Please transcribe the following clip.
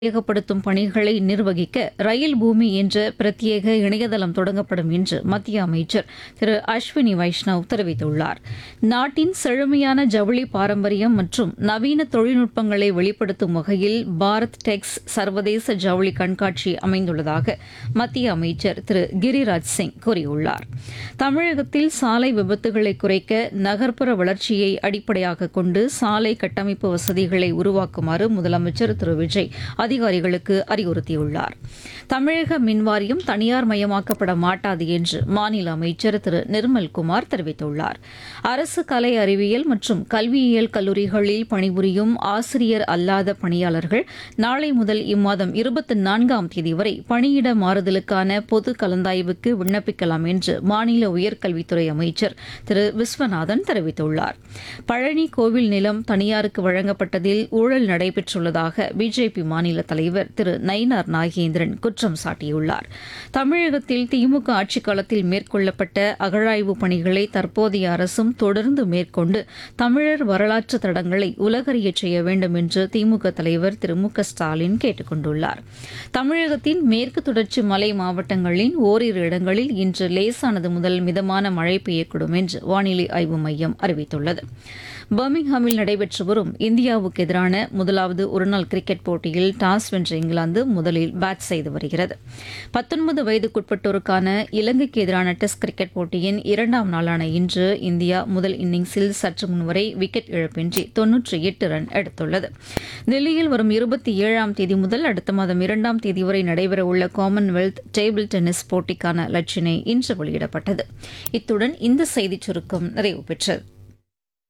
கையகப்படுத்தும் பணிகளை நிர்வகிக்க ரயில் பூமி என்ற பிரத்யேக இணையதளம் தொடங்கப்படும் என்று மத்திய அமைச்சர் திரு அஸ்வினி வைஷ்ணவ் தெரிவித்துள்ளார் நாட்டின் செழுமையான ஜவுளி பாரம்பரியம் மற்றும் நவீன தொழில்நுட்பங்களை வெளிப்படுத்தும் வகையில் பாரத் டெக்ஸ் சர்வதேச ஜவுளி கண்காட்சி அமைந்துள்ளதாக மத்திய அமைச்சர் திரு கிரிராஜ் சிங் கூறியுள்ளார் தமிழகத்தில் சாலை விபத்துகளை குறைக்க நகர்ப்புற வளர்ச்சியை அடிப்படையாக கொண்டு சாலை கட்டமைப்பு வசதிகளை உருவாக்குமாறு முதலமைச்சர் திரு விஜய் அதிகாரிகளுக்கு அறிவுறுத்தியுள்ளார் தமிழக மின்வாரியம் தனியார் மயமாக்கப்பட மாட்டாது என்று மாநில அமைச்சர் திரு நிர்மல்குமார் தெரிவித்துள்ளார் அரசு கலை அறிவியல் மற்றும் கல்வியியல் கல்லூரிகளில் பணிபுரியும் ஆசிரியர் அல்லாத பணியாளர்கள் நாளை முதல் இம்மாதம் இருபத்தி நான்காம் தேதி வரை பணியிட மாறுதலுக்கான பொது கலந்தாய்வுக்கு விண்ணப்பிக்கலாம் என்று மாநில உயர்கல்வித்துறை அமைச்சர் திரு விஸ்வநாதன் தெரிவித்துள்ளார் பழனி கோவில் நிலம் தனியாருக்கு வழங்கப்பட்டதில் ஊழல் நடைபெற்றுள்ளதாக பிஜேபி மாநில தலைவர் திரு நயினார் நாகேந்திரன் குற்றம் சாட்டியுள்ளார் தமிழகத்தில் திமுக ஆட்சிக் காலத்தில் மேற்கொள்ளப்பட்ட அகழாய்வு பணிகளை தற்போதைய அரசும் தொடர்ந்து மேற்கொண்டு தமிழர் வரலாற்று தடங்களை உலகறியச் செய்ய வேண்டும் என்று திமுக தலைவர் திரு மு க ஸ்டாலின் கேட்டுக் கொண்டுள்ளார் தமிழகத்தின் மேற்கு தொடர்ச்சி மலை மாவட்டங்களின் ஓரிரு இடங்களில் இன்று லேசானது முதல் மிதமான மழை பெய்யக்கூடும் என்று வானிலை ஆய்வு மையம் அறிவித்துள்ளது பர்மிங்ஹாமில் நடைபெற்று வரும் இந்தியாவுக்கு எதிரான முதலாவது ஒருநாள் கிரிக்கெட் போட்டியில் டாஸ் வென்ற இங்கிலாந்து முதலில் பேட் செய்து வருகிறது பத்தொன்பது வயதுக்குட்பட்டோருக்கான இலங்கைக்கு எதிரான டெஸ்ட் கிரிக்கெட் போட்டியின் இரண்டாம் நாளான இன்று இந்தியா முதல் இன்னிங்ஸில் சற்று முன்வரை விக்கெட் இழப்பின்றி தொன்னூற்றி எட்டு ரன் எடுத்துள்ளது தில்லியில் வரும் இருபத்தி ஏழாம் தேதி முதல் அடுத்த மாதம் இரண்டாம் தேதி வரை நடைபெறவுள்ள காமன்வெல்த் டேபிள் டென்னிஸ் போட்டிக்கான லட்சினை இன்று வெளியிடப்பட்டது இத்துடன் இந்த செய்திச் சுருக்கம் நிறைவு பெற்றது